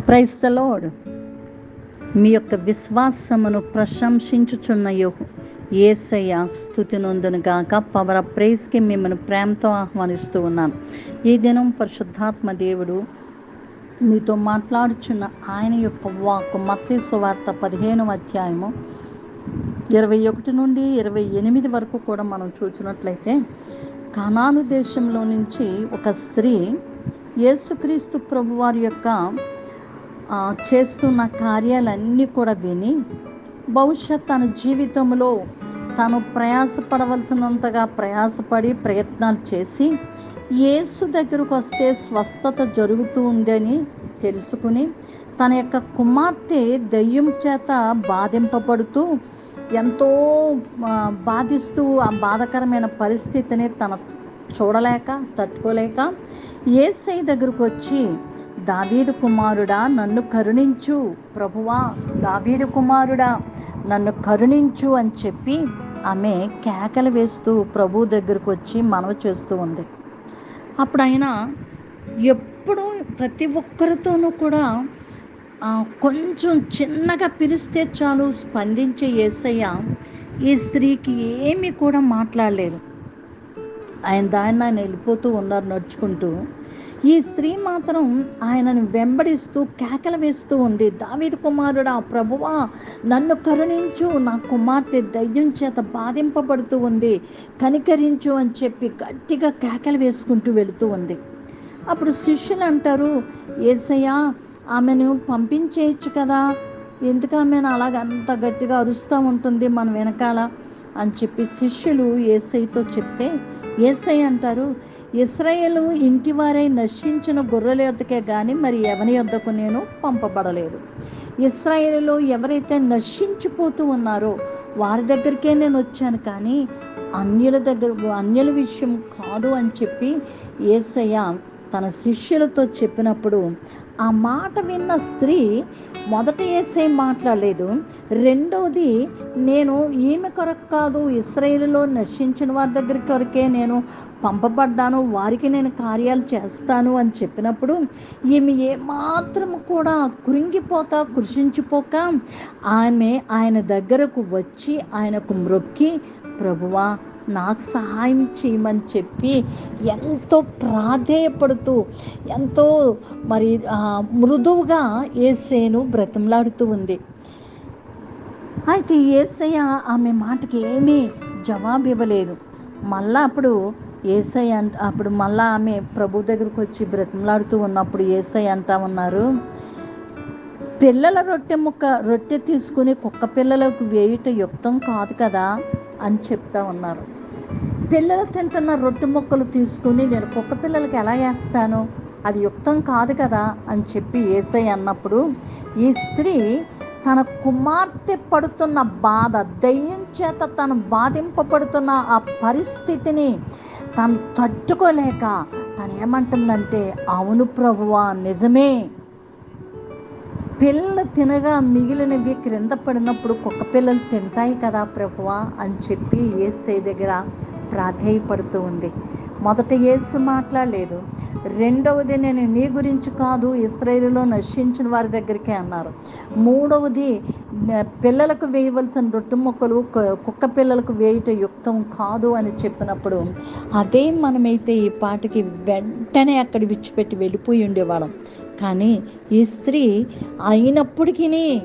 price the load మీ యొక్క విశ్వాసమును ప్రశంసించుచున్న యోహు ఏసయ్య స్థుతి నొందునుగాక పవర్ ఆఫ్ ప్రైజ్కి మిమ్మల్ని ప్రేమతో ఆహ్వానిస్తూ ఉన్నాను ఈ దినం పరిశుద్ధాత్మ దేవుడు మీతో మాట్లాడుచున్న ఆయన యొక్క వాక్కు మత్తి సువార్త పదిహేనవ అధ్యాయము ఇరవై ఒకటి నుండి ఇరవై ఎనిమిది వరకు కూడా మనం చూసినట్లయితే కనాను దేశంలో నుంచి ఒక స్త్రీ యేసుక్రీస్తు ప్రభువారి యొక్క ఆ, చేస్తున్న కార్యాలన్నీ కూడా విని బహుశా తన జీవితంలో తను ప్రయాసపడవలసినంతగా ప్రయాసపడి ప్రయత్నాలు చేసి యేసు దగ్గరకు వస్తే స్వస్థత జరుగుతూ ఉందని తెలుసుకుని తన యొక్క కుమార్తె దయ్యం చేత బాధింపబడుతూ ఎంతో ఆ, బాధిస్తూ ఆ బాధకరమైన పరిస్థితిని తన చూడలేక తట్టుకోలేక ఏసై దగ్గరకు వచ్చి దావీదు కుమారుడా నన్ను కరుణించు ప్రభువా దావీదు కుమారుడా నన్ను కరుణించు అని చెప్పి ఆమె కేకలు వేస్తూ ప్రభు దగ్గరకు వచ్చి మనవి చేస్తూ ఉంది అప్పుడు ఆయన ఎప్పుడు ప్రతి ఒక్కరితోనూ కూడా ఆ, కొంచెం చిన్నగా పిలిస్తే చాలు స్పందించే యేసయ్య ఈ స్త్రీకి ఏమీ కూడా మాట్లాడలేదు ఆయన దాన్ని ఆయన వెళ్ళిపోతూ ఉన్నారు నడుచుకుంటూ ఈ స్త్రీ మాత్రం ఆయనను వెంబడిస్తూ కేకలు వేస్తూ ఉంది దావీదు కుమారుడా ప్రభువా నన్ను కరుణించు నా కుమార్తె దయ్యం చేత బాధింపబడుతూ ఉంది కనికరించు అని చెప్పి గట్టిగా కేకలు వేసుకుంటూ వెళుతూ ఉంది అప్పుడు శిష్యులు అంటారు ఏసయ్యా ఆమెను పంపించేయచ్చు కదా ఎందుకు ఆమెను అలాగ అంత గట్టిగా అరుస్తూ ఉంటుంది మన వెనకాల అని చెప్పి శిష్యులు ఏసైతో చెప్తే ఏసై అంటారు ఇస్రాయేలు ఇంటి వారై నశించిన గొర్రెల యొద్దకే కానీ మరి ఎవరి యొద్దకు నేను పంపబడలేదు ఇస్రాయేలులో ఎవరైతే నశించిపోతూ ఉన్నారో వారి దగ్గరికే నేను వచ్చాను కానీ అన్యుల దగ్గర అన్యుల విషయం కాదు అని చెప్పి ఏసయ్య తన శిష్యులతో చెప్పినప్పుడు ఆ మాట విన్న స్త్రీ మొదట ఏసై మాట్లాడలేదు రెండవది నేను ఈమె కొరకు కాదు ఇస్రాయేలులో నశించిన వారి దగ్గర కొరకే నేను పంపబడ్డాను వారికి నేను కార్యాలు చేస్తాను అని చెప్పినప్పుడు ఈమె ఏమాత్రం కూడా కృంగిపోక కృషించిపోక ఆమె ఆయన దగ్గరకు వచ్చి ఆయనకు మ్రొక్కి ప్రభువా నాకు సహాయం చేయమని చెప్పి ఎంతో ప్రాధేయపడుతూ ఎంతో మరి ఆ, మృదువుగా ఏసేను బ్రతిమలాడుతూ ఉంది అయితే ఏసయ్య ఆమె మాటకి ఏమీ జవాబు ఇవ్వలేదు మళ్ళా అప్పుడు ఏసై అంట అప్పుడు మళ్ళా ఆమె ప్రభు దగ్గరకు వచ్చి బ్రతిమలాడుతూ ఉన్నప్పుడు ఏసై అంటా ఉన్నారు పిల్లల రొట్టె ముక్క రొట్టె తీసుకుని కుక్క పిల్లలకు వేయుట యుక్తం కాదు కదా అని చెప్తా ఉన్నారు పిల్లలు తింటున్న రొట్టె ముక్కలు తీసుకుని నేను కుక్క పిల్లలకి ఎలా వేస్తాను అది యుక్తం కాదు కదా అని చెప్పి ఏసై అన్నప్పుడు ఈ స్త్రీ తన కుమార్తె పడుతున్న బాధ దయ్యం చేత తను బాధింపబడుతున్న ఆ పరిస్థితిని తను తట్టుకోలేక తను ఏమంటుందంటే అవును ప్రభువా నిజమే పిల్లలు తినగా మిగిలినవి క్రింద పడినప్పుడు కుక్క పిల్లలు తింటాయి కదా ప్రభువా అని చెప్పి ఏసై దగ్గర ప్రాధేయపడుతూ ఉంది మొదట యేసు మాట్లాడలేదు రెండవది నేను నీ గురించి కాదు ఇస్రాయేలులో నశించిన వారి దగ్గరికే అన్నారు మూడవది న- పిల్లలకు వేయవలసిన రొట్టె మొక్కలు కు- కుక్క పిల్లలకు వేయుట యుక్తం కాదు అని చెప్పినప్పుడు అదే మనమైతే ఈ పాటకి వెంటనే అక్కడ విడిచిపెట్టి వెళ్ళిపోయి ఉండేవాళ్ళం కానీ ఈ స్త్రీ అయినప్పటికీ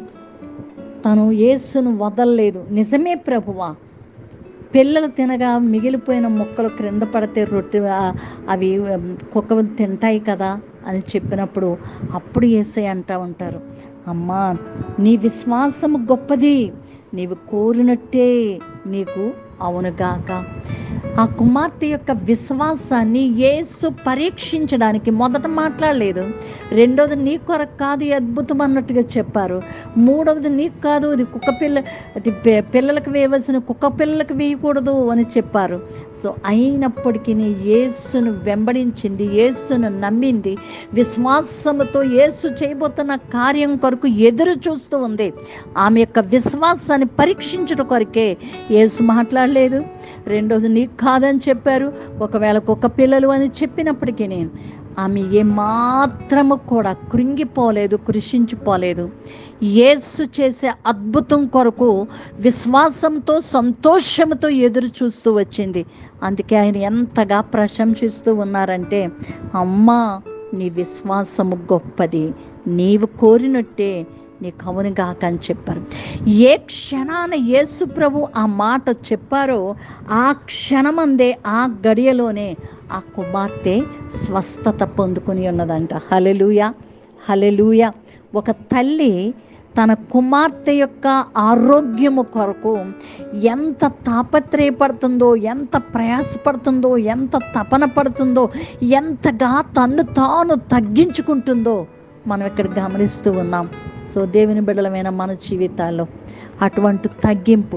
తను యేసును వదలలేదు నిజమే ప్రభువా పిల్లలు తినగా మిగిలిపోయిన మొక్కలు క్రింద పడితే రొట్టె ఆ- అవి ఉమ్, కుక్కలు తింటాయి కదా అని చెప్పినప్పుడు అప్పుడు ఏసై అంటా ఉంటారు అమ్మా నీ విశ్వాసము గొప్పది నీవు కోరినట్టే నీకు అవునుగాక ఆ కుమార్తె యొక్క విశ్వాసాన్ని యేసు పరీక్షించడానికి మొదట మాట్లాడలేదు రెండవది నీ కొరకు కాదు ఈ అద్భుతం అన్నట్టుగా చెప్పారు మూడవది నీకు కాదు ఇది కుక్క పిల్ల అది పి- పిల్లలకు వేయవలసిన కుక్క పిల్లలకు వేయకూడదు అని చెప్పారు సో అయినప్పటికీ యేసును వెంబడించింది యేసును నమ్మింది విశ్వాసముతో యేసు చేయబోతున్న కార్యం కొరకు ఎదురు చూస్తూ ఉంది ఆమె యొక్క విశ్వాసాన్ని పరీక్షించడం కొరకే యేసు మాట్లాడలేదు రెండోది నీకు కాదని చెప్పారు ఒకవేళ కుక్క పిల్లలు అని చెప్పినప్పటికీ నేను ఆమె ఏమాత్రము కూడా కృంగిపోలేదు కృషించిపోలేదు యేసు చేసే అద్భుతం కొరకు విశ్వాసంతో సంతోషంతో ఎదురు చూస్తూ వచ్చింది అందుకే ఆయన ఎంతగా ప్రశంసిస్తూ ఉన్నారంటే అమ్మా నీ విశ్వాసము గొప్పది నీవు కోరినట్టే నీకు అవునుగాక అని చెప్పారు ఏ క్షణాన యేసు ప్రభు ఆ మాట చెప్పారో ఆ క్షణమందే ఆ గడియలోనే ఆ కుమార్తె స్వస్థత పొందుకుని ఉన్నదంట హలెలూయ హలెలూయ ఒక తల్లి తన కుమార్తె యొక్క ఆరోగ్యము కొరకు ఎంత తాపత్రయపడుతుందో ఎంత ప్రయాసపడుతుందో ఎంత తపన పడుతుందో ఎంతగా తన్ను తాను తగ్గించుకుంటుందో మనం ఇక్కడ గమనిస్తూ ఉన్నాం సో దేవుని బిడ్డలమైన మన జీవితాల్లో అటువంటి తగ్గింపు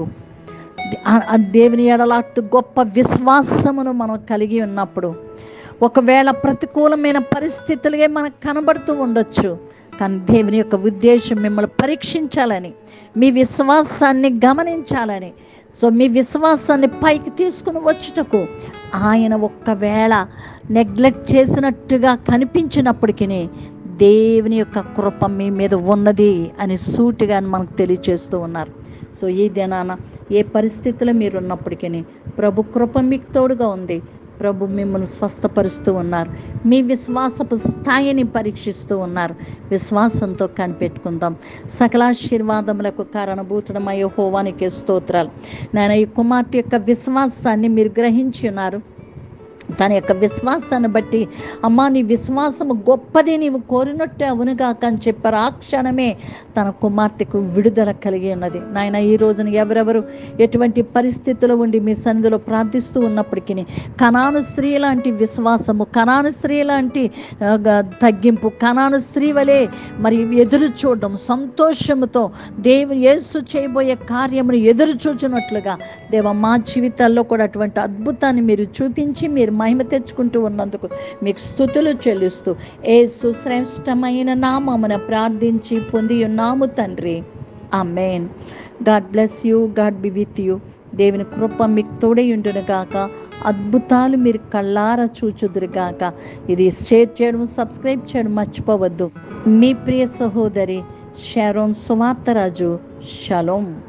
ఆ- ఆ దేవుని ఎడలాంటి గొప్ప విశ్వాసమును మనం కలిగి ఉన్నప్పుడు ఒకవేళ ప్రతికూలమైన పరిస్థితులుగా మనకు కనబడుతూ ఉండొచ్చు కానీ దేవుని యొక్క ఉద్దేశం మిమ్మల్ని పరీక్షించాలని మీ విశ్వాసాన్ని గమనించాలని సో మీ విశ్వాసాన్ని పైకి తీసుకుని వచ్చుటకు ఆయన ఒక్కవేళ నెగ్లెక్ట్ చేసినట్టుగా కనిపించినప్పటికీ దేవుని యొక్క కృప మీ మీద ఉన్నది అని సూటిగా మనకు తెలియచేస్తూ ఉన్నారు సో ఈ దినాన ఏ పరిస్థితిలో మీరు ఉన్నప్పటికీ ప్రభు కృప మీకు తోడుగా ఉంది ప్రభు మిమ్మల్ని స్వస్థపరుస్తూ ఉన్నారు మీ విశ్వాసపు స్థాయిని పరీక్షిస్తూ ఉన్నారు విశ్వాసంతో కనిపెట్టుకుందాం సకలాశీర్వాదములకు కారణభూతుడమయ్యే హోవానికి స్తోత్రాలు నేను ఈ కుమార్తె యొక్క విశ్వాసాన్ని మీరు గ్రహించి ఉన్నారు తన యొక్క విశ్వాసాన్ని బట్టి అమ్మా నీ విశ్వాసము గొప్పది నీవు కోరినట్టే అవునుగాక అని చెప్పారు ఆ క్షణమే తన కుమార్తెకు విడుదల కలిగి ఉన్నది నాయన ఈ రోజున ఎవరెవరు ఎటువంటి పరిస్థితుల్లో ఉండి మీ సన్నిధిలో ప్రార్థిస్తూ ఉన్నప్పటికీ కణాను స్త్రీ లాంటి విశ్వాసము కణాను స్త్రీ లాంటి ఆ, గ- తగ్గింపు కణాను స్త్రీ వలె మరి ఎదురు చూడడం సంతోషముతో దేవుని యేసు చేయబోయే కార్యమును ఎదురు చూచినట్లుగా దేవ మా జీవితాల్లో కూడా అటువంటి అద్భుతాన్ని మీరు చూపించి మీరు మహిమ తెచ్చుకుంటూ ఉన్నందుకు మీకు స్థుతులు చెల్లిస్తూ ఏ సుశ్రేష్టమైన నామమున ప్రార్థించి పొంది ఉన్నాము తండ్రి amen God bless you God be with you దేవుని కృప మీకు తోడయుండును గాక అద్భుతాలు మీరు కళ్ళారా చూచుదురు గాక ఇది షేర్ చేయడం సబ్స్క్రైబ్ చేయడం మర్చిపోవద్దు మీ ప్రియ సహోదరి షారోన్ సువార్తరాజు షలోం